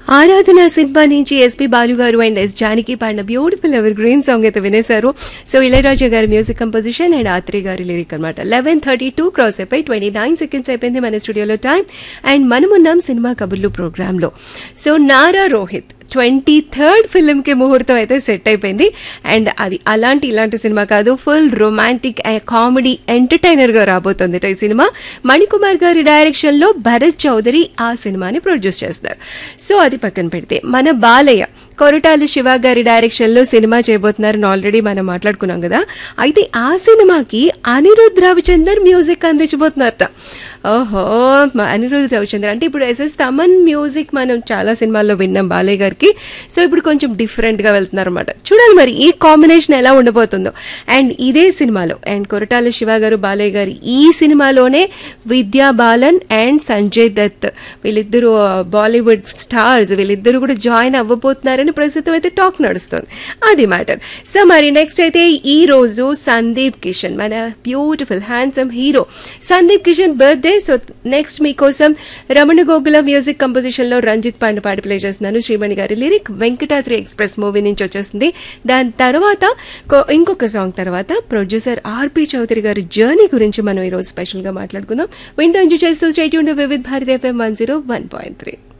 ఆరాధన సినిమా నుంచి ఎస్పి బాలు గారు అండ్ ఎస్ జానకి పాడిన బ్యూటిఫుల్ ఎవర్ గ్రీన్ సాంగ్ అయితే వినేశారు సో ఇళయరాజా గారి మ్యూజిక్ కంపోజిషన్ అండ్ ఆత్రి గారి లిరిక్ అనమాట లెవెన్ థర్టీ టూ క్రాస్ అయిపోయి ట్వంటీ నైన్ సెకండ్స్ అయిపోయింది మన స్టూడియోలో టైం అండ్ మనమున్నాం సినిమా కబుర్లు ప్రోగ్రాంలో so Nara Rohit twenty third ఫిల్మ్కి ముహూర్తం అయితే సెట్ అయిపోయింది అండ్ అది అలాంటి ఇలాంటి సినిమా కాదు ఫుల్ రొమాంటిక్ కామెడీ ఎంటర్టైనర్గా రాబోతుంది ఈ సినిమా మణికుమార్ గారి డైరెక్షన్లో భరత్ చౌదరి ఆ సినిమాని ప్రొడ్యూస్ చేస్తారు సో అది పక్కన పెడితే మన బాలయ్య కొరటాల శివ గారి డైరెక్షన్లో సినిమా చేయబోతున్నారని ఆల్రెడీ మనం మాట్లాడుకున్నాం కదా అయితే ఆ సినిమాకి అనిరుద్ రవిచందర్ మ్యూజిక్ అందించబోతున్నారట ఓహో మ- అనిరుద్ రవిచంద్ర అంటే ఇప్పుడు ఎస్ఎస్ తమన్ మ్యూజిక్ మనం చాలా సినిమాల్లో విన్నాం బాలయ్య గారికి సో ఇప్పుడు కొంచెం డిఫరెంట్గా వెళ్తున్నారు అనమాట చూడాలి మరి ఈ కాంబినేషన్ ఎలా ఉండబోతుందో అండ్ ఇదే సినిమాలో అండ్ కొరటాల శివ గారు బాలయ్య గారు ఈ సినిమాలోనే విద్యా బాలన్ అండ్ సంజయ్ దత్ వీళ్ళిద్దరూ బాలీవుడ్ స్టార్స్ వీళ్ళిద్దరూ కూడా జాయిన్ అవ్వబోతున్నారని ప్రస్తుతం అయితే టాక్ నడుస్తుంది అది మ్యాటర్ సో మరి నెక్స్ట్ అయితే ఈ రోజు సందీప్ కిషన్ మన beautiful handsome hero Sundeep Kishan birthday so next మీకోసం రమణ గోగుల మ్యూజిక్ కంపోజిషన్ లో రంజిత్ పాండే పాట ప్లే చేస్తున్నాను శ్రీమణి గారి లిరిక్ వెంకటాద్రి ఎక్స్ప్రెస్ మూవీ నుంచి వచ్చేస్తుంది దాని తర్వాత కో- ఇంకొక సాంగ్ తర్వాత ప్రొడ్యూసర్ ఆర్పి చౌదరి గారి జర్నీ గురించి మనం ఈరోజు స్పెషల్ గా మాట్లాడుకుందాం వింటూ ఎంజాయ్ చేస్తూ state Vividh Bharati FM one zero one point three